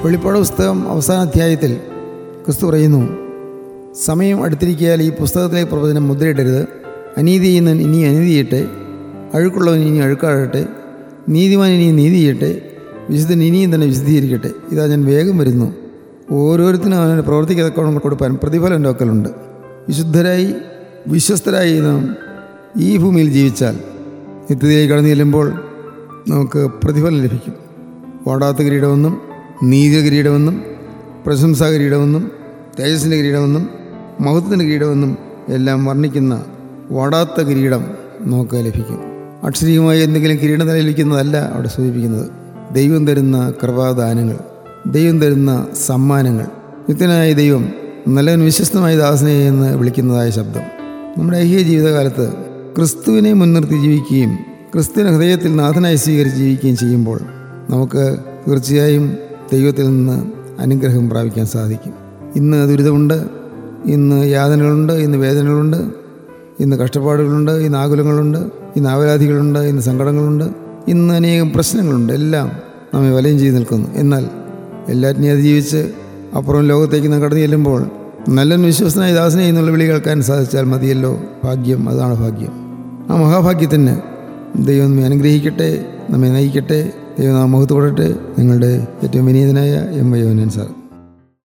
വെളിപ്പാട് പുസ്തകം അവസാന അധ്യായത്തിൽ ക്രിസ്തു പറയുന്നു സമയം അടുത്തിരിക്കിയാൽ ഈ പുസ്തകത്തിലെ പ്രവചനം മുദ്രയിടരുത് അനീതി ചെയ്യുന്നവൻ ഇനി അനീതി ചെയ്യട്ടെ അഴുക്കുള്ളവൻ ഇനി അഴുക്കാകട്ടെ നീതിമാൻ ഇനി നീതി ചെയ്യട്ടെ വിശുദ്ധൻ ഇനിയും തന്നെ വിശദീകരിക്കട്ടെ ഇതാ ഞാൻ വേഗം വരുന്നു ഓരോരുത്തരും അവനെ പ്രവർത്തിക്കത്തക്കോണം കൊടുപ്പാൻ പ്രതിഫലം എൻ്റെ വക്കലുണ്ട് വിശുദ്ധരായി വിശ്വസ്തരായി നാം ഈ ഭൂമിയിൽ ജീവിച്ചാൽ നിത്യതയായി കടന്നു ചെല്ലുമ്പോൾ നമുക്ക് പ്രതിഫലം ലഭിക്കും ഓടാത്ത കിരീടമെന്നും നീതി കിരീടമെന്നും പ്രശംസാ കിരീടമെന്നും തേജസ്സിൻ്റെ കിരീടമെന്നും മഹത്വത്തിൻ്റെ കിരീടമെന്നും എല്ലാം വർണ്ണിക്കുന്ന ഓടാത്ത കിരീടം നമുക്ക് ലഭിക്കും അക്ഷരീയമായി എന്തെങ്കിലും കിരീടം നിലനിൽക്കുന്നതല്ല അവിടെ സൂചിപ്പിക്കുന്നത് ദൈവം തരുന്ന കൃപാദാനങ്ങൾ ദൈവം തരുന്ന സമ്മാനങ്ങൾ നിത്യനായ ദൈവം നല്ലവൻ വിശ്വസ്തമായ ദാസനെ എന്ന് വിളിക്കുന്നതായ ശബ്ദം നമ്മുടെ ഐഹിക ജീവിതകാലത്ത് ക്രിസ്തുവിനെ മുൻനിർത്തി ജീവിക്കുകയും ക്രിസ്തുവിനെ ഹൃദയത്തിൽ നാഥനായി സ്വീകരിച്ച് ജീവിക്കുകയും ചെയ്യുമ്പോൾ നമുക്ക് തീർച്ചയായും ദൈവത്തിൽ നിന്ന് അനുഗ്രഹം പ്രാപിക്കാൻ സാധിക്കും ഇന്ന് ദുരിതമുണ്ട് ഇന്ന് യാതനകളുണ്ട് ഇന്ന് വേദനകളുണ്ട് ഇന്ന് കഷ്ടപ്പാടുകളുണ്ട് ഇന്ന് ആകുലങ്ങളുണ്ട് ഇന്ന് ആവലാധികളുണ്ട് ഇന്ന് സങ്കടങ്ങളുണ്ട് ഇന്ന് അനേകം പ്രശ്നങ്ങളുണ്ട് എല്ലാം നമ്മെ വലയം ചെയ്ത് നിൽക്കുന്നു എന്നാൽ എല്ലാറ്റിനെയും അതിജീവിച്ച് അപ്പുറം ലോകത്തേക്ക് നാം കടന്നു ചെല്ലുമ്പോൾ നല്ലൊരു വിശ്വസനായ ദാസനെ എന്നുള്ള വിളി കേൾക്കാൻ സാധിച്ചാൽ മതിയല്ലോ ഭാഗ്യം അതാണ് ഭാഗ്യം ആ മഹാഭാഗ്യത്തിന് ദൈവം നമ്മെ അനുഗ്രഹിക്കട്ടെ നമ്മെ നയിക്കട്ടെ ദൈവം നാം മുഖത്ത് കൊടുക്കട്ടെ നിങ്ങളുടെ ഏറ്റവും വിനീതനായ എം വൈ സാർ